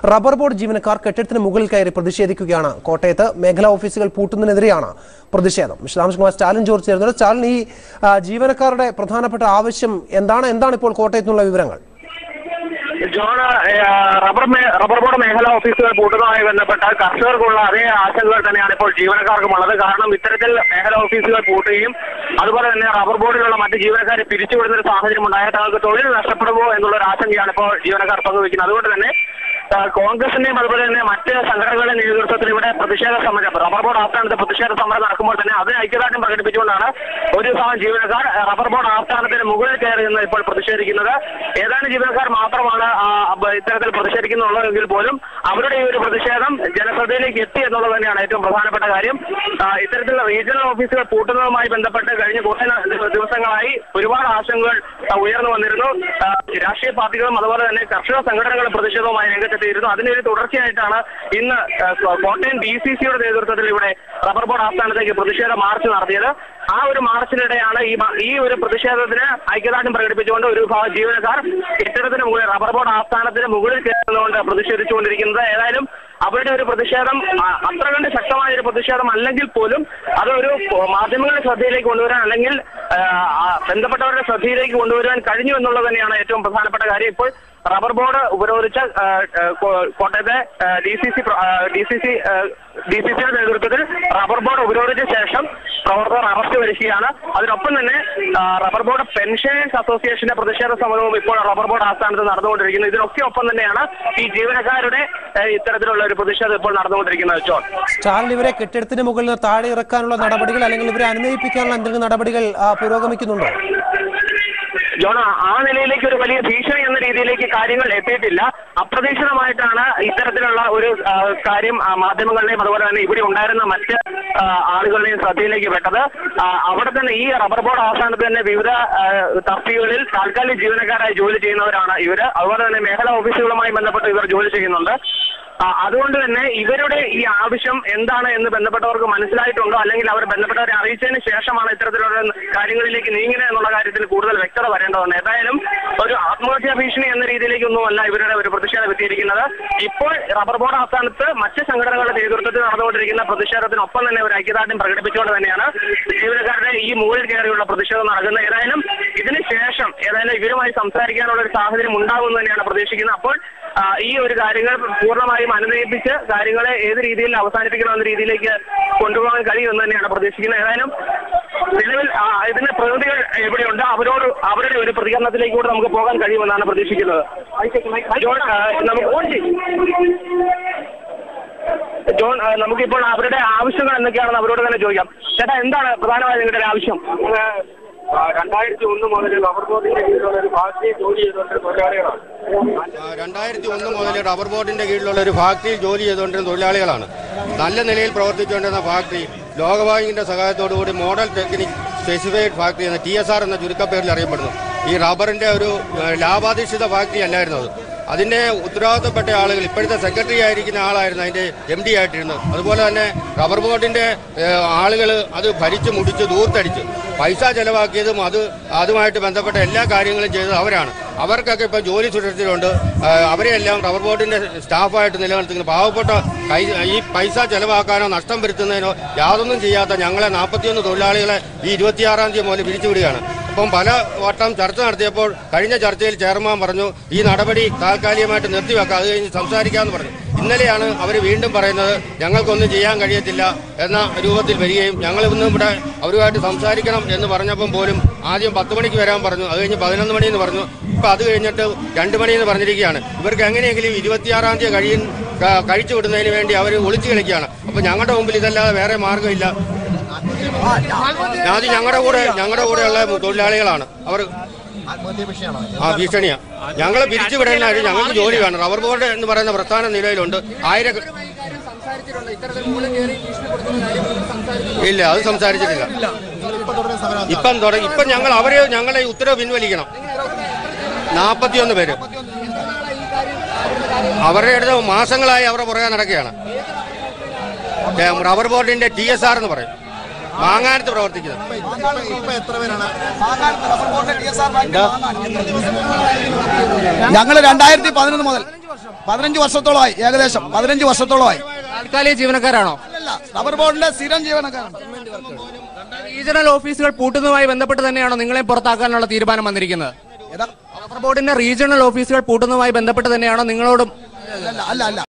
Rubber board ജീവനക്കാർ കെട്ടിടത്തിന് മുകളിൽ കയറി പ്രതിഷേധിക്കുകയാണ് കോട്ടയത്ത് മേഖലാ ഓഫീസുകൾ പൂട്ടുന്നതിനെതിരെയാണ് പ്രതിഷേധം വിശദാംശങ്ങളുമായി സ്റ്റാലിൻ ജോർജ് ചേർന്നത് സ്റ്റാലിൻ ഈ ആ, ജീവനക്കാരുടെ പ്രധാനപ്പെട്ട ആവശ്യം എന്താണ് എന്താണ് ഇപ്പോൾ കോട്ടയത്ത് നിന്നുള്ള വിവരങ്ങൾ ജോൺ ഏഹ്, റബ്ബർ മേ- റബ്ബർ ബോർഡ് മേഖലാ ഓഫീസുകൾ പൂട്ടുന്നതുമായി ബന്ധപ്പെട്ട കർഷകർക്കുള്ള അതേ ആശങ്കകൾ തന്നെയാണ് ഇപ്പോൾ ജീവനക്കാർക്കുമുള്ളത് കാരണം ഇത്തരത്തിൽ മേഖലാ ഓഫീസുകൾ പൂട്ടുകയും അതുപോലെ തന്നെ റബ്ബർ ബോർഡിലുള്ള മറ്റ് ജീവനക്കാരെ പിരിച്ചുവിടുന്ന ഒരു സാഹചര്യം ഉണ്ടായാൽ തങ്ങൾക്ക് തൊഴിൽ നഷ്ടപ്പെടുമോ എന്നുള്ള ഒരു ആശങ്കയാണ് ഇപ്പോൾ ജീവനക്കാർ പങ്കുവയ്ക്കുന്നത് അതുകൊണ്ട് തന്നെ ആ, കോൺഗ്രസിന്റെയും അതുപോലെ തന്നെ മറ്റ് സംഘടനകളുടെ നേതൃത്വത്തിൽ ഇവിടെ പ്രതിഷേധ സമരം റബ്ബർ ബോർഡ് ആസ്ഥാനത്ത് പ്രതിഷേധ സമരം നടക്കുമ്പോൾ തന്നെ അതിന് ഐക്യദാർഢ്യം പ്രകടിപ്പിച്ചുകൊണ്ടാണ് ഒരു വിഭാഗം ജീവനക്കാർ ആ, റബ്ബർ ബോർഡ് ആസ്ഥാനത്തിന് മുകളിൽ കയറി നിന്ന് ഇപ്പോൾ പ്രതിഷേധിക്കുന്നത് ഏതാനും ജീവനക്കാർ മാത്രമാണ് ആ, ബ- ഇത്തരത്തിൽ പ്രതിഷേധിക്കുന്നുള്ളതെങ്കിൽ പോലും അവരുടെ ഈ ഒരു പ്രതിഷേധം ജനശ്രദ്ധയിലേക്ക് എത്തി എന്നുള്ളത് തന്നെയാണ് ഏറ്റവും പ്രധാനപ്പെട്ട കാര്യം ആ, ഇത്തരത്തിലുള്ള റീജിയണൽ ഓഫീസുകൾ പൂട്ടുന്നതുമായി ബന്ധപ്പെട്ട് കഴിഞ്ഞ കുറേ ന- ദിവസങ്ങളായി ഒരുപാട് ആശങ്കകൾ ആ, ഉയർന്നു വന്നിരുന്നു ആ, രാഷ്ട്രീയ പാർട്ടികളും അതുപോലെ തന്നെ കർഷക സംഘടനകളും പ്രതിഷേധവുമായി രംഗത്തെത്തിയിരുന്നു അതിനൊരു തുടർച്ചയായിട്ടാണ് ഇന്ന് ആ, കോ- കോട്ടയം ഡി സി സിയുടെ നേതൃത്വത്തിൽ ഇവിടെ റബ്ബർ ബോർഡ് ആസ്ഥാനത്തേക്ക് പ്രതിഷേധ മാർച്ച് നടത്തിയത് ആ ഒരു മാർച്ചിനിടെയാണ് ഈ മ- ഈ ഒരു പ്രതിഷേധത്തിന് ഐക്യദാർഢ്യം പ്രകടിപ്പിച്ചുകൊണ്ട് ഒരു വിഭാഗം ജീവനക്കാർ കെട്ടിടത്തിന് മുകളിൽ റബ്ബർ ബോർഡ് ആസ്ഥാനത്തിന് മുകളിൽ കയറുന്നതുകൊണ്ട് പ്രതിഷേധിച്ചുകൊണ്ടിരിക്കുന്നത് ഏതായാലും അവരുടെ ഒരു പ്രതിഷേധം ആ, അത്ര കണ്ട് ശക്തമായ ഒരു പ്രതിഷേധം അല്ലെങ്കിൽ പോലും അതൊരു മാധ്യമങ്ങളുടെ ശ്രദ്ധയിലേക്ക് കൊണ്ടുവരാൻ അല്ലെങ്കിൽ ആ, ആ, ബന്ധപ്പെട്ടവരുടെ ശ്രദ്ധയിലേക്ക് കൊണ്ടുവരാൻ കഴിഞ്ഞു എന്നുള്ളത് തന്നെയാണ് ഏറ്റവും പ്രധാനപ്പെട്ട കാര്യം ഇപ്പോൾ റബ്ബർ ബോർഡ് ഉപരോധിച്ച ആ, ആ, കോ- കോട്ടയത്തെ D C C D C C D C സിയുടെ നേതൃത്വത്തിൽ റബ്ബർ ബോർഡ് ഉപരോധിച്ച ശേഷം പ്രവർത്തകർ അറസ്റ്റ് വരികയാണ് അതിനൊപ്പം തന്നെ ആ, റബ്ബർ ബോർഡ് പെൻഷനേഴ്സ് അസോസിയേഷന്റെ പ്രതിഷേധ സമരവും ഇപ്പോൾ റബ്ബർ ബോർഡ് ആസ്ഥാനത്ത് നടന്നുകൊണ്ടിരിക്കുന്നത് ഇതിനൊക്കെ ഒപ്പം തന്നെയാണ് ഈ ജീവനക്കാരുടെ ആ, ഇത്തരത്തിലുള്ള ഒരു പ്രതിഷേധം ഇപ്പോൾ നടന്നുകൊണ്ടിരിക്കുന്നത് ജോൺ സ്റ്റാലിൻ ഇവരെ കെട്ടിടത്തിന് മുകളിൽ നിന്ന് താഴെ ഇറക്കാനുള്ള നടപടികൾ അല്ലെങ്കിൽ ഇവരെ അനുനയിപ്പിക്കാനുള്ള എന്തെങ്കിലും നടപടികൾ ആ, പുരോഗമിക്കുന്നുണ്ടോ ജോൺ ആ നിലയിലേക്ക് ഒരു വലിയ ഭീഷണി എന്ന രീതിയിലേക്ക് കാര്യങ്ങൾ എത്തിയിട്ടില്ല അപ്രതീക്ഷിതമായിട്ടാണ് ഇത്തരത്തിലുള്ള ഒരു ആ, കാര്യം ആ, മാധ്യമങ്ങളുടെയും അതുപോലെ തന്നെ ഇവിടെ ഉണ്ടായിരുന്ന മറ്റ് ആ, ആളുകളുടെയും ശ്രദ്ധയിലേക്ക് പെട്ടത് ആ, അവിടെ തന്നെ ഈ റബ്ബർ ബോർഡ് ആസ്ഥാനത്ത് തന്നെ വിവിധ ആ, തസ്തികകളിൽ താൽക്കാലിക ജീവനക്കാരായി ജോലി ചെയ്യുന്നവരാണ് ഇവര് അതുപോലെ തന്നെ മേഖലാ ഓഫീസുകളുമായി ബന്ധപ്പെട്ട് ഇവർ ജോലി ചെയ്യുന്നുണ്ട് ആ, അതുകൊണ്ട് തന്നെ ഇവരുടെ ഈ ആവശ്യം എന്താണ് എന്ന് ബന്ധപ്പെട്ടവർക്ക് മനസ്സിലായിട്ടുണ്ടോ അല്ലെങ്കിൽ അവർ ബന്ധപ്പെട്ടവരെ അറിയിച്ചതിന് ശേഷമാണ് ഇത്തരത്തിലുള്ള കാര്യങ്ങളിലേക്ക് നീങ്ങുന്നത് എന്നുള്ള കാര്യത്തിൽ കൂടുതൽ വ്യക്തത വരേണ്ടതുണ്ട് ഏതായാലും ഒരു ആത്മഹത്യാ ഭീഷണി എന്ന രീതിയിലേക്കൊന്നുമല്ല ഇവരുടെ ഒരു പ്രതിഷേധം എത്തിയിരിക്കുന്നത് ഇപ്പോൾ റബ്ബർ ബോർഡ് ആസ്ഥാനത്ത് മറ്റ് സംഘടനകളുടെ നേതൃത്വത്തിൽ നടന്നുകൊണ്ടിരിക്കുന്ന പ്രതിഷേധത്തിനൊപ്പം തന്നെ ഒരു ഐക്യദാർഢ്യം പ്രകടിപ്പിച്ചുകൊണ്ട് തന്നെയാണ് ജീവനക്കാരുടെ ഈ മുകളിൽ കയറിയുള്ള പ്രതിഷേധം നടക്കുന്നത് ഏതായാലും ഇതിന് ശേഷം ഏതായാലും ഇവരുമായി സംസാരിക്കാനുള്ള ഒരു സാഹചര്യം ഉണ്ടാകുമെന്ന് തന്നെയാണ് പ്രതീക്ഷിക്കുന്നത് അപ്പോൾ ആ, ഈ ഒരു കാര്യങ്ങൾ പൂർണ്ണമായും അനുനയിപ്പിച്ച് കാര്യങ്ങളെ ഏത് രീതിയിൽ അവസാനിപ്പിക്കണമെന്ന രീതിയിലേക്ക് കൊണ്ടുപോകാൻ കഴിയുമെന്ന് തന്നെയാണ് പ്രതീക്ഷിക്കുന്നത് ഏതായാലും നിലവിൽ ആ, ഇതിന്റെ പ്രതിനിധികൾ എവിടെയുണ്ട് അവരോട് അവരുടെ ഒരു പ്രതികരണത്തിലേക്ക് കൂടെ നമുക്ക് പോകാൻ കഴിയുമെന്നാണ് പ്രതീക്ഷിക്കുന്നത് ജോൺ ആ, നമുക്ക് ജോൺ ആ, നമുക്കിപ്പോൾ അവരുടെ ആവശ്യങ്ങൾ എന്തൊക്കെയാണെന്ന് അവരോട് തന്നെ ചോദിക്കാം ചേട്ടാ എന്താണ് പ്രധാനമായും നിങ്ങളുടെ ഒരു ആവശ്യം രണ്ടായിരത്തി ഒന്ന് മുതൽ റബ്ബർ ബോർഡിന്റെ കീഴിലുള്ള ഒരു ഫാക്ടറി ജോലി ചെയ്തുകൊണ്ട് തൊഴിലാളികളാണ് രണ്ടായിരത്തി ഒന്ന് മുതൽ റബ്ബർ ബോർഡിന്റെ കീഴിലുള്ള ഒരു ഫാക്ടറിയിൽ ജോലി ചെയ്തുകൊണ്ടിരുന്ന തൊഴിലാളികളാണ് നല്ല നിലയിൽ പ്രവർത്തിച്ചുകൊണ്ടിരുന്ന ഫാക്ടറി ലോകബാങ്കിന്റെ സഹായത്തോടുകൂടി മോഡൽ ടെക്നിക് സ്പെസിഫൈഡ് ഫാക്ടറി എന്ന ടി എസ് ആർ എന്ന ചുരുക്കപ്പേരിൽ അറിയപ്പെടുന്നു ഈ റബ്ബറിന്റെ ഒരു ഏഹ്, ലാഭാധിഷ്ഠിത ഫാക്ടറി അല്ലായിരുന്നു അത് അതിന്റെ ഉത്തരവാദിത്തപ്പെട്ട ആളുകൾ ഇപ്പോഴത്തെ സെക്രട്ടറി ആയിരിക്കുന്ന ആളായിരുന്നു അതിന്റെ എം ഡി ആയിട്ടിരുന്നത് അതുപോലെ തന്നെ റബ്ബർ ബോർഡിന്റെ ആളുകൾ അത് ഭരിച്ച് മുടിച്ച് ദൂർത്തടിച്ച് പൈസ ചെലവാക്കിയതും അത് അതുമായിട്ട് ബന്ധപ്പെട്ട എല്ലാ കാര്യങ്ങളും ചെയ്തത് അവരാണ് അവർക്കൊക്കെ ഇപ്പോൾ ജോലി സുരക്ഷിതരുണ്ട് ആ, അവരെയെല്ലാം റബ്ബർ ബോർഡിന്റെ സ്റ്റാഫായിട്ട് നിലനിർത്തുന്നു പാവപ്പെട്ട കൈ ഈ പൈസ ചെലവാക്കാനോ നഷ്ടം വരുത്തുന്നതിനോ യാതൊന്നും ചെയ്യാത്ത ഞങ്ങളെ നാൽപ്പത്തിയൊന്ന് തൊഴിലാളികളെ ഈ ഇരുപത്തിയാറാം തീയതി മുതൽ പിരിച്ചുവിടുകയാണ് അപ്പം പല വട്ടം ചർച്ച നടത്തിയപ്പോൾ കഴിഞ്ഞ ചർച്ചയിൽ ചെയർമാൻ പറഞ്ഞു ഈ നടപടി താൽക്കാലികമായിട്ട് നിർത്തിവെക്കാം അത് കഴിഞ്ഞ് സംസാരിക്കാമെന്ന് പറഞ്ഞു ഇന്നലെയാണ് അവർ വീണ്ടും പറയുന്നത് ഞങ്ങൾക്കൊന്നും ചെയ്യാൻ കഴിയത്തില്ല എന്ന രൂപത്തിൽ വരികയും ഞങ്ങൾ ഇന്നും ഇവിടെ അവരുമായിട്ട് സംസാരിക്കണം എന്ന് പറഞ്ഞപ്പം പോലും ആദ്യം പത്ത് മണിക്ക് വരാൻ പറഞ്ഞു അത് കഴിഞ്ഞ് പതിനൊന്ന് മണിയെന്ന് പറഞ്ഞു ഇപ്പം അത് കഴിഞ്ഞിട്ട് രണ്ട് മണിയെന്ന് പറഞ്ഞിരിക്കുകയാണ് ഇവർക്ക് എങ്ങനെയെങ്കിലും ഇരുപത്തിയാറാം തീയതി കഴിയും ക- കഴിച്ചു വിടുന്നതിന് വേണ്ടി അവർ ഒളിച്ചു കളിക്കുകയാണ് അപ്പം ഞങ്ങളുടെ മുമ്പിൽ ഇതല്ലാതെ വേറെ മാർഗ്ഗമില്ല അത് ഞങ്ങളുടെ കൂടെ ഞങ്ങളുടെ കൂടെയുള്ള തൊഴിലാളികളാണ് അവർ ആ ഭീഷണിയാ ഞങ്ങളെ പിരിച്ചുവിടാനായിട്ട് ഞങ്ങൾക്ക് ജോലി വേണം റബ്ബർ ബോർഡ് എന്ന് പറയുന്ന പ്രസ്ഥാന നിലയിലുണ്ട് ആയിരം ഇല്ല അത് സംസാരിച്ചിട്ടില്ല ഇപ്പം തുടങ്ങി ഇപ്പം ഞങ്ങൾ അവരെ ഞങ്ങളെ ഈ ഉത്തരവ് പിൻവലിക്കണം നാൽപ്പത്തിയൊന്ന് പേര് അവരുടെ അടുത്ത് മാസങ്ങളായി അവരുടെ പുറകെ നടക്കുകയാണ് ഏ, റബ്ബർ ബോർഡിന്റെ ടി എസ് ആർ എന്ന് പറയും മാങ്ങാനത്ത് പ്രവർത്തിക്കുന്നത് ഞങ്ങൾ രണ്ടായിരത്തി പതിനൊന്ന് മുതൽ പതിനഞ്ച് വർഷത്തോളമായി ഏകദേശം പതിനഞ്ച് വർഷത്തോളമായി താൽക്കാലിക ജീവനക്കാരാണോ അല്ല റബ്ബർ ബോർഡിന്റെ സ്ഥിരം ജീവനക്കാരാണ് റീജിയണൽ ഓഫീസുകൾ പൂട്ടുന്നതുമായി ബന്ധപ്പെട്ട് തന്നെയാണോ നിങ്ങളെ പുറത്താക്കാനുള്ള തീരുമാനം വന്നിരിക്കുന്നത് ഏതാ? റബ്ബർ ബോർഡിന്റെ റീജിയണൽ ഓഫീസുകൾ പൂട്ടുന്നതുമായി ബന്ധപ്പെട്ട് തന്നെയാണോ നിങ്ങളോടും അല്ല അല്ല അല്ല